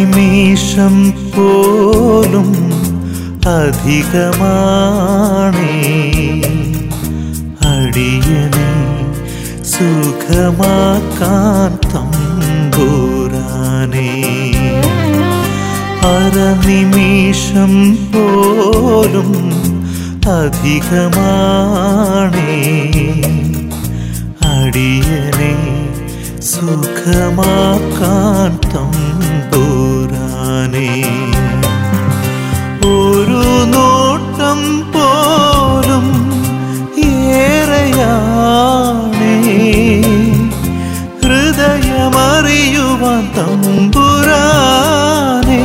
അരനിമിഷം പോലും അധികമാണേ അടിയനെ സുഖമാക്കാൻ തമ്പൂരാനേ അരനിമിഷം പോലും അധികമാണേ അടിയനെ സുഖമാക്കാൻ തമ്പൂരാനേ ഒരു നോട്ടം പോലും ഏറെയാണേ ഹൃദയമറിയുവാൻ തമ്പുരാനേ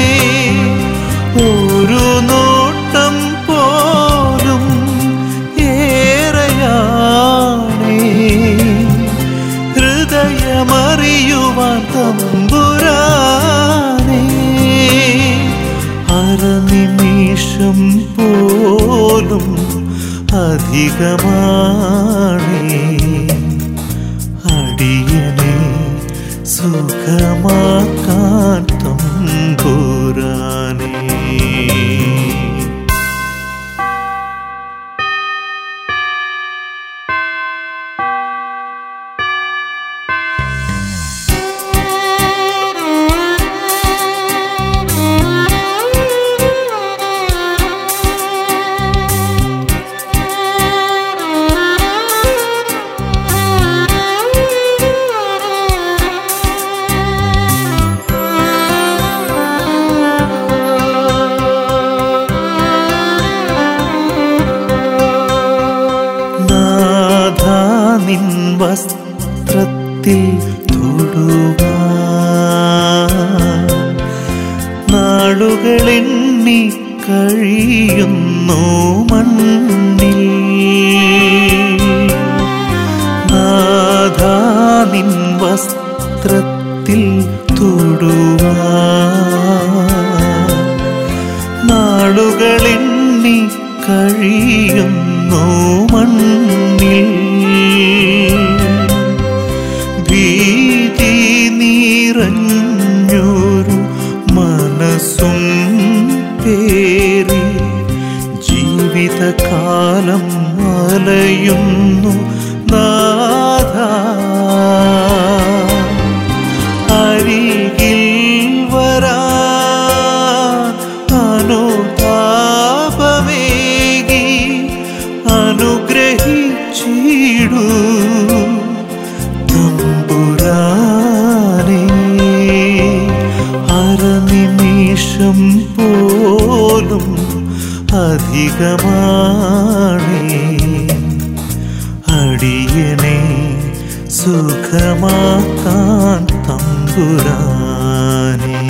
ഒരു നോട്ടം പോലും ഏറെയാണേ ഹൃദയമറിയുവാൻ തമ്പുരാനേ അരനിമിഷം പോലും അധികമാണേ അടിയനെ സുഖമാക്കാൻ തമ്പുരാനേ നാഥ നിൻ വസ്ത്രത്തിൽ തൊടുവാൻ നാളുകളെണ്ണി കഴിയുന്നു മണ്ണിൽ നാഥ നിൻ വസ്ത്രത്തിൽ തൊടുവാൻ നാളുകളെണ്ണി കഴിയുന്നു മണ്ണിൽ ഭീതി നിറഞ്ഞൊരു മനസ്സും പേറി ജീവിതകാലം അലയുന്നു നാഥ അരികിൽ വരാൻ അനുതാപമേകി അനുഗ്രഹിച്ചിടൂ തമ്പുരാനേ അരനിമിഷം പോലും അധികമാണേ അടിയനെ സുഖമാക്കാൻ തമ്പുരാനേ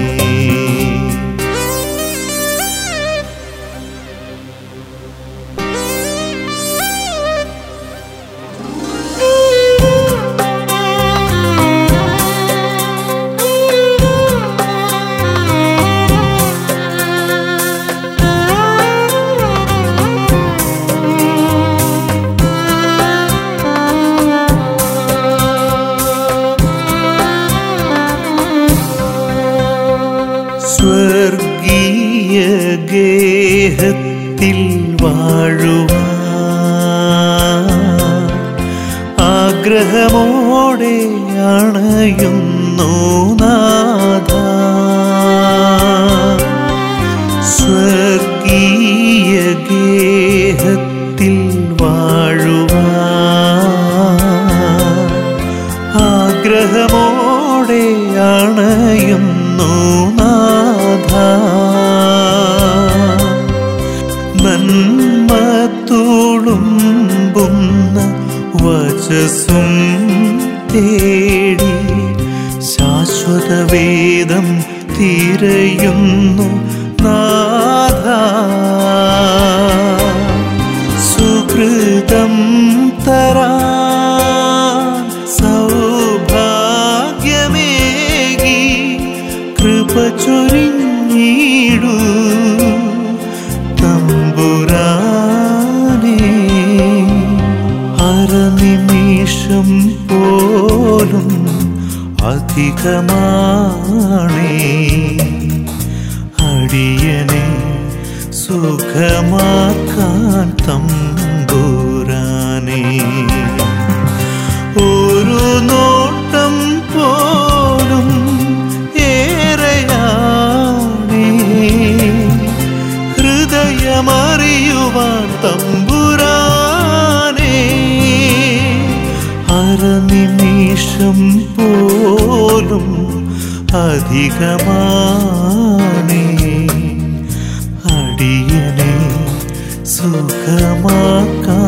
സ്വർഗീയ ഗേഹത്തിൽ വാഴുവാൻ ആഗ്രഹമോടെ അണയുന്നു നാഥ സ്വർഗീയ ഗേഹത്തിൽ വാഴുവാൻ ആഗ്രഹമോടെ അണയുന്നു നാഥ നന്മ തുളുമ്പുന്ന വചസ്സും തേടി ശാശ്വതവേദം തിരയുന്നു നാഥ സുഹൃതം തരാൻ സൗഭാഗ്യമേകി കൃപ ചൊരിഞ്ഞിടൂ തമ്പുരാനേ അരനിമിഷം പോലും അധികമാണേ അധികമാണേ അടിയനെ സുഖമാക്കാൻ തമ്പൂരാനേ ഒരു നോട്ടം പോലും ഏറെയാണേ ഹൃദയമറിയുവാൻ തമ്പുരാനേ അരനിമിഷം പോലും അധികമാണേ അടിയനെ സുഖമാക്കാൻ